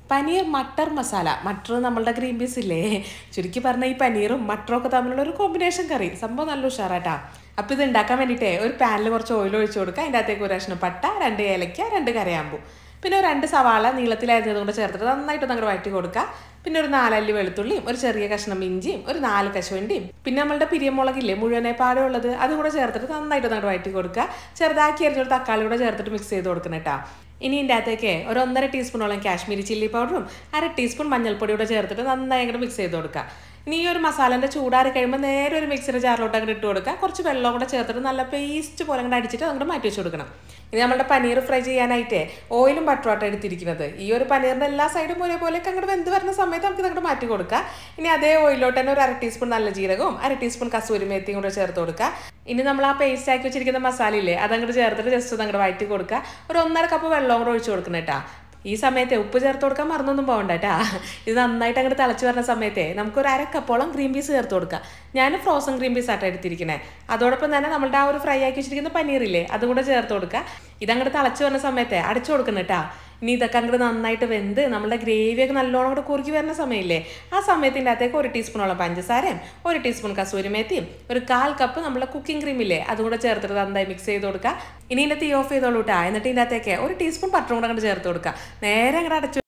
പനീർ മട്ടർ മസാല മട്ടർ നമ്മളുടെ green peas ഇല്ലേ ചുരുക്കി പറഞ്ഞ ഈ പനീറും മട്ടറും ഒക്കെ തമ്മിലുള്ള ഒരു കോമ്പിനേഷൻ കറി സംഭവം നല്ല ഉഷാറാട്ടാ അപ്പോൾ ഇത് ഉണ്ടാക്കാൻ വേണ്ടിയിട്ടേ ഒരു പാനിൽ കുറച്ച് ഓയിൽ ഒഴിച്ച് കൊടുക്കുക അതിൻ്റെ അകത്തേക്ക് ഒരു കഷ്ണം പട്ട രണ്ട് ഏലക്ക രണ്ട് കരയാമ്പൂ പിന്നെ ഒരു രണ്ട് സവാള നീളത്തിലായിരുന്നത് കൊണ്ട് ചേർത്തിട്ട് നന്നായിട്ട് അങ്ങോട്ട് വഴറ്റി കൊടുക്കുക പിന്നെ ഒരു നാലല്ലി വെളുത്തുള്ളിയും ഒരു ചെറിയ കഷ്ണം ഇഞ്ചിയും ഒരു നാല് കശുവണ്ടിയും പിന്നെ നമ്മളുടെ പിരിയമുളകില്ലേ മുഴുവനെ പാടെ ഉള്ളത് അതും കൂടെ ചേർത്തിട്ട് നന്നായിട്ട് അങ്ങോട്ട് വഴറ്റി കൊടുക്കുക ചെറുതാക്കി അരിഞ്ഞൊരു തക്കാളി കൂടെ ചേർത്തിട്ട് മിക്സ് ചെയ്ത് കൊടുക്കണം കേട്ടോ ഇനി ഇതിൻ്റെ അകത്തേക്ക് ഒരു ഒന്നര ടീസ്പൂണോളം കാശ്മീരി ചില്ലി പൗഡറും അര ടീസ്പൂൺ മഞ്ഞൾപ്പൊടി കൂടെ ചേർത്തിട്ട് നന്നായി അങ്ങോട്ട് മിക്സ് ചെയ്ത് കൊടുക്കുക ഇനി ഈ ഒരു മസാലേൻ്റെ ചൂടാറി കഴിയുമ്പോൾ നേരെ ഒരു മിക്സിയുടെ ജാറിലോട്ട് അങ്ങോട്ട് ഇട്ട് കൊടുക്കുക കുറച്ച് വെള്ളം കൂടെ ചേർത്തിട്ട് നല്ല പേസ്റ്റ് പോലെ അങ്ങോട്ട് അടിച്ചിട്ട് അങ്ങോട്ട് മാറ്റി വെച്ച് കൊടുക്കണം ഇനി നമ്മുടെ പനീർ ഫ്രൈ ചെയ്യാനായിട്ട് ഓയിലും ബട്ടറുമായിട്ട് എടുത്തിരിക്കുന്നത് ഈ ഒരു പനീറിൻ്റെ എല്ലാ സൈഡും ഒരേപോലെയൊക്കെ അങ്ങോട്ട് വെന്ത് വരുന്ന സമയത്ത് നമുക്ക് ഇതങ്ങോട്ട് മാറ്റി കൊടുക്കുക ഇനി അതേ ഓയിലോട്ട് തന്നെ ഒരു അര ടീസ്പൂൺ നല്ല ജീരകവും അര ടീസ്പൂൺ കസൂരി മേത്തിയും കൂടെ ചേർത്ത് കൊടുക്കുക ഇനി നമ്മൾ ആ പേസ്റ്റ് ആക്കി വെച്ചിരിക്കുന്ന മസാല ഇല്ലേ അതങ്ങോട്ട് ചേർത്തിട്ട് ജസ്റ്റ് ഒന്ന് അങ്ങോട്ട് വഴറ്റി കൊടുക്കുക ഒരു ഒന്നര കപ്പ് വെള്ളം കൂടെ ഒഴിച്ച് കൊടുക്കണം കേട്ടോ ഈ സമയത്ത് ഉപ്പ് ചേർത്ത് കൊടുക്കാൻ മറന്നൊന്നും പോകണ്ട കേട്ടാ ഇത് നന്നായിട്ട് അങ്ങോട്ട് തിളച്ച് വരുന്ന സമയത്തെ നമുക്കൊരു അര കപ്പോളം ഗ്രീൻ പീസ് ചേർത്ത് കൊടുക്കാം ഞാൻ ഫ്രോസൺ ഗ്രീൻ പീസ് ആയിട്ട് എടുത്തിരിക്കുന്നത് അതോടൊപ്പം തന്നെ നമ്മളുടെ ആ ഒരു ഫ്രൈ ആക്കി വെച്ചിരിക്കുന്ന പനീറില്ലേ അതും കൂടെ ചേർത്ത് കൊടുക്കുക ഇതങ്ങോട്ട് തിളച്ച് വരുന്ന സമയത്തെ അടച്ചു കൊടുക്കണം കേട്ടാ ഇനി ഇതൊക്കെ അങ്ങോട്ട് നന്നായിട്ട് വെന്ത് നമ്മുടെ ഗ്രേവിയൊക്കെ നല്ലോണം കൂടെ കുറുക്കി വരുന്ന സമയമില്ലേ ആ സമയത്തിൻ്റെ അകത്തേക്ക് ഒരു ടീസ്പൂണോളം പഞ്ചസാരയും ഒരു ടീസ്പൂൺ കസൂരി മേത്തിയും ഒരു കാൽ കപ്പ് നമ്മുടെ കുക്കിംഗ് ക്രീം ഇല്ലേ അതും കൂടെ ചേർത്തിട്ട് നന്നായി മിക്സ് ചെയ്ത് കൊടുക്കുക ഇനി ഇതിൻ്റെ തീ ഓഫ് ചെയ്തോളൂ കേട്ടോ എന്നിട്ട് ഇതിൻ്റെ അകത്തേക്ക് ഒരു ടീസ്പൂൺ പട്ടറും കൂടെ അങ്ങോട്ട് ചേർത്ത് കൊടുക്കുക നേരെ അങ്ങോട്ട് അടച്ചു